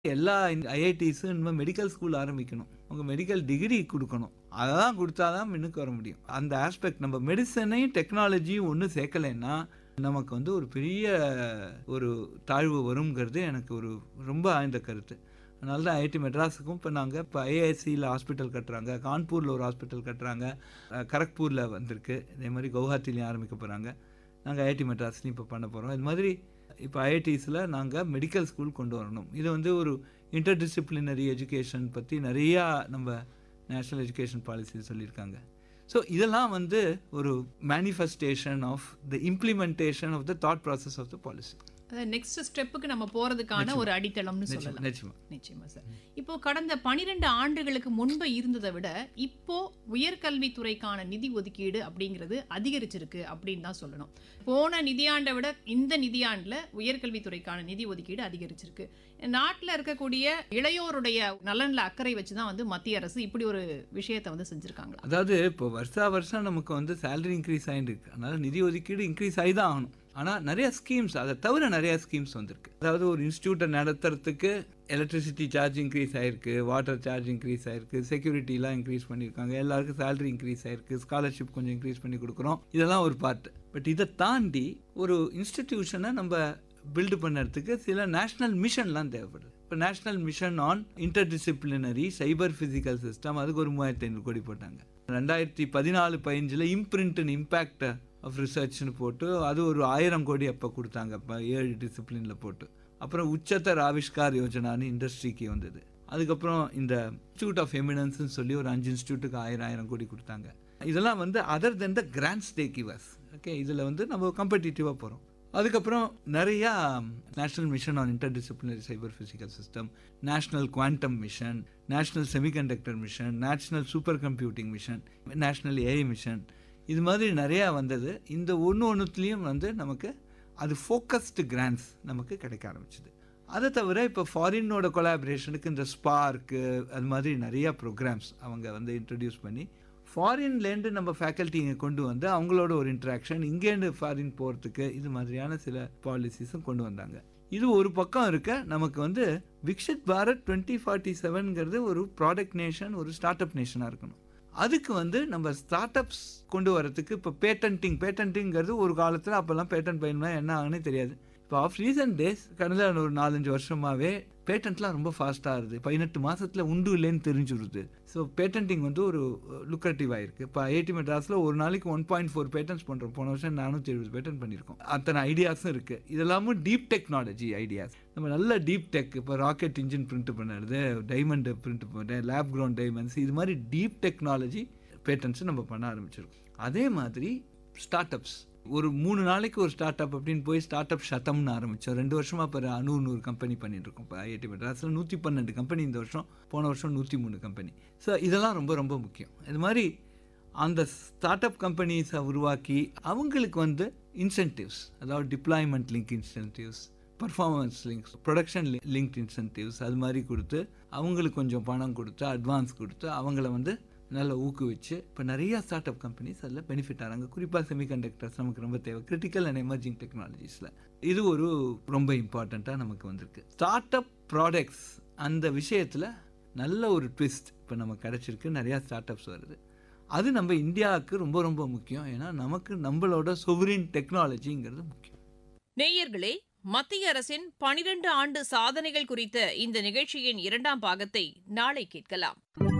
எல்லா ஐஐடிஸும் இனிமேல் medical school ஆரம்பிக்கணும் உங்கள் மெடிக்கல் டிகிரி கொடுக்கணும் அதெல்லாம் கொடுத்தா தான் முன்னுக்கு வர முடியும் அந்த ஆஸ்பெக்ட் நம்ம மெடிசனையும் டெக்னாலஜியும் ஒன்று சேர்க்கலைன்னா நமக்கு வந்து ஒரு பெரிய ஒரு தாழ்வு வருங்கிறது எனக்கு ஒரு ரொம்ப ஆழ்ந்த கருத்து அதனால தான் ஐஐடி மெட்ராஸுக்கும் இப்போ நாங்கள் இப்போ ஐஐசியில் ஹாஸ்பிட்டல் கட்டுறாங்க கான்பூரில் ஒரு ஹாஸ்பிட்டல் கட்டுறாங்க அஹ் கரக்பூரில் வந்திருக்கு இதே மாதிரி கவுஹாத்திலையும் ஆரம்பிக்க போகிறாங்க நாங்கள் ஐஐடி மெட்ராஸ்லையும் இப்போ பண்ண போகிறோம் இது மாதிரி இப்போ ஐஐடிஸில் நாங்கள் மெடிக்கல் ஸ்கூல் கொண்டு வரணும் இது வந்து ஒரு இன்டர்டிசிப்ளினரி எஜுகேஷன் பற்றி நிறையா நம்ம நேஷ்னல் எஜுகேஷன் பாலிசி சொல்லியிருக்காங்க ஸோ இதெல்லாம் வந்து ஒரு manifestation of the implementation of the thought process of the policy next ஸ்டெப்புக்கு நம்ம போறதுக்கான ஒரு அடித்தளம்னு சொல்லலாம் நிச்சயமா நிச்சயமா சார் இப்போ கடந்த பனிரெண்டு ஆண்டுகளுக்கு முன்பு இருந்ததை விட இப்போ உயர்கல்வித்துறைக்கான நிதி ஒதுக்கீடு அப்படிங்கிறது அதிகரிச்சிருக்கு அப்படின்னு தான் சொல்லணும் போன நிதியாண்டை விட இந்த நிதியாண்டுல உயர்கல்வித்துறைக்கான நிதி ஒதுக்கீடு அதிகரிச்சிருக்கு நாட்டில் இருக்கக்கூடிய இளையோருடைய நலன்ல அக்கறை வச்சு தான் வந்து மத்திய அரசு இப்படி ஒரு விஷயத்தை வந்து செஞ்சிருக்காங்களா அதாவது இப்போ வருஷா வருஷம் நமக்கு வந்து சேலரி இன்க்ரீஸ் ஆகிட்டு இருக்கு அதனால நிதி ஒதுக்கீடு இன்க்ரீஸ் ஆகி தான் ஆகணும் ஆனால் நிறைய ஸ்கீம்ஸ் அதை தவிர நிறைய ஸ்கீம்ஸ் வந்திருக்கு அதாவது ஒரு இன்ஸ்டியூட்டை நடத்துறதுக்கு எலக்ட்ரிசிட்டி சார்ஜ் இன்க்ரீஸ் ஆயிருக்கு வாட்டர் சார்ஜ் இன்க்ரீஸ் ஆயிருக்கு செக்யூரிட்டிலாம் இன்க்ரீஸ் பண்ணியிருக்காங்க எல்லாருக்கும் சேலரி இன்க்ரீஸ் ஆயிருக்கு ஸ்காலர்ஷிப் கொஞ்சம் இன்க்ரீஸ் பண்ணி கொடுக்குறோம் இதெல்லாம் ஒரு பார்ட் பட் இதை தாண்டி ஒரு இன்ஸ்டிடியூஷனை நம்ம பில்டு பண்ணுறதுக்கு சில நேஷ்னல் மிஷன்லாம் தேவைப்படுது இப்போ national mission on interdisciplinary cyber physical system அதுக்கு ஒரு மூவாயிரத்தி ஐநூறு கோடி போட்டாங்க ரெண்டாயிரத்தி பதினாலு பதினஞ்சில் இம்ப்ரிண்ட் அண்ட் இம்பேக்ட் ஆஃப் ரிசர்ச்னு போட்டு அது ஒரு ஆயிரம் கோடி அப்போ கொடுத்தாங்க இப்போ ஏழு டிசிப்ளினில் போட்டு அப்புறம் உச்சத்தர் ஆவிஷ்கார் யோஜனான்னு இண்டஸ்ட்ரிக்கு வந்தது அதுக்கப்புறம் இந்த இன்ஸ்டியூட் ஆஃப் எமினன்ஸ்னு சொல்லி ஒரு அஞ்சு இன்ஸ்டியூட்டுக்கு ஆயிரம் ஆயிரம் கோடி கொடுத்தாங்க இதெல்லாம் வந்து other then the grant stack givers okay இதில் வந்து நம்ம கம்படிட்டிவாக போகிறோம் அதுக்கப்புறம் நிறையா national mission on interdisciplinary cyber physical system national quantum mission national semiconductor mission national super computing mission national AI mission இது மாதிரி நிறையா வந்தது இந்த ஒன்று ஒன்றுத்துலேயும் வந்து நமக்கு அது ஃபோக்கஸ்டு கிராண்ட்ஸ் நமக்கு கிடைக்க ஆரம்பிச்சுது அதை தவிர இப்போ ஃபாரினோட கொலாபரேஷனுக்கு இந்த ஸ்பார்க்கு அது மாதிரி நிறையா ப்ரோக்ராம்ஸ் அவங்க வந்து இன்ட்ரடியூஸ் பண்ணி ஃபாரின்லேருந்து நம்ம ஃபேக்கல்ட்டி இங்கே கொண்டு வந்து அவங்களோட ஒரு இன்ட்ராக்ஷன் இங்கேருந்து ஃபாரின் போகிறதுக்கு இது மாதிரியான சில பாலிசிஸும் கொண்டு வந்தாங்க இது ஒரு பக்கம் இருக்க நமக்கு வந்து விக்ஷித் பாரத் டுவெண்ட்டி ஃபார்ட்டி செவன்கிறது ஒரு ப்ராடக்ட் நேஷன் ஒரு ஸ்டார்ட் அப் நேஷனாக இருக்கணும் அதுக்கு வந்து நம்ம ஸ்டார்ட் அப்ஸ் கொண்டு வரதுக்கு இப்போ பேட்டன்ட்டிங் பேட்டன்ட்டிங்கிறது ஒரு காலத்தில் அப்போல்லாம் பேட்டன் பயன்னா என்ன ஆகுன்னு தெரியாது இப்போ ஆஃப் ரீசன்ட் டேஸ் கடந்த ஒரு நாலஞ்சு வருஷமாகவே பேட்டன்ட்லாம் ரொம்ப ஃபாஸ்ட்டாக இருக்குது பதினெட்டு மாதத்தில் உண்டு இல்லைன்னு தெரிஞ்சுருது ஸோ பேட்டன்ட்டிங் வந்து ஒரு லுக்ரேட்டிவ் ஆயிருக்கு இப்போ ஐஐடி மெட்ராஸில் ஒரு நாளைக்கு ஒன் பாயிண்ட் ஃபோர் பேட்டன்ஸ் பண்ணுறோம் போன வருஷம் நானூற்றி எழுபது பேட்டன் பண்ணியிருக்கோம் அத்தனை ஐடியாஸும் இருக்குது இதெல்லாமும் டீப் டெக்னாலஜி ஐடியாஸ் நம்ம நல்ல டீப் டெக் இப்போ ராக்கெட் இன்ஜின் பிரிண்ட் பண்ணுறது டைமண்ட் பிரிண்ட் பண்ணுறது லேப் க்ரௌண்ட் டைமண்ட்ஸ் இது மாதிரி டீப் டெக்னாலஜி பேட்டன்ஸை நம்ம பண்ண ஆரம்பிச்சிருக்கோம் அதே மாதிரி ஸ்டார்ட் அப்ஸ் ஒரு மூணு நாளைக்கு ஒரு ஸ்டார்ட் அப் அப்படின்னு போய் ஸ்டார்ட் அப் சதம்னு ஆரம்பித்தோம் ரெண்டு வருஷமாக இப்போ நூறு நூறு கம்பெனி பண்ணிட்டு இருக்கோம் இப்போ ஐஐடி மெட்ராஸில் நூற்றி பன்னெண்டு கம்பெனி இந்த வருஷம் போன வருஷம் நூற்றி மூணு கம்பெனி ஸோ இதெல்லாம் ரொம்ப ரொம்ப முக்கியம் இது மாதிரி அந்த ஸ்டார்ட் அப் கம்பெனிஸை உருவாக்கி அவங்களுக்கு வந்து இன்சென்டிவ்ஸ் அதாவது deployment link incentives performance links production link incentives அது மாதிரி கொடுத்து அவங்களுக்கு கொஞ்சம் பணம் கொடுத்து அட்வான்ஸ் கொடுத்து அவங்கள வந்து நல்லா ஊக்குவிச்சு இப்போ நிறைய ஸ்டார்ட் அப் கம்பெனிஸ் அதில் பெனிஃபிட் ஆகிறாங்க குறிப்பாக செமிகண்டக்டர்ஸ் நமக்கு ரொம்ப தேவை கிரிட்டிக்கல் அண்ட் எமர்ஜிங் டெக்னாலஜிஸில் இது ஒரு ரொம்ப இம்பார்ட்டண்ட்டாக நமக்கு வந்திருக்கு ஸ்டார்ட் அப் ப்ராடக்ட்ஸ் அந்த விஷயத்தில் நல்ல ஒரு ட்விஸ்ட் இப்போ நமக்கு கிடச்சிருக்கு நிறையா ஸ்டார்ட் அப்ஸ் வருது அது நம்ம இந்தியாவுக்கு ரொம்ப ரொம்ப முக்கியம் ஏன்னா நமக்கு நம்மளோட சொவரின் டெக்னாலஜிங்கிறது முக்கியம் நேயர்களே மத்திய அரசின் பனிரெண்டு ஆண்டு சாதனைகள் குறித்த இந்த நிகழ்ச்சியின் இரண்டாம் பாகத்தை நாளை கேட்கலாம்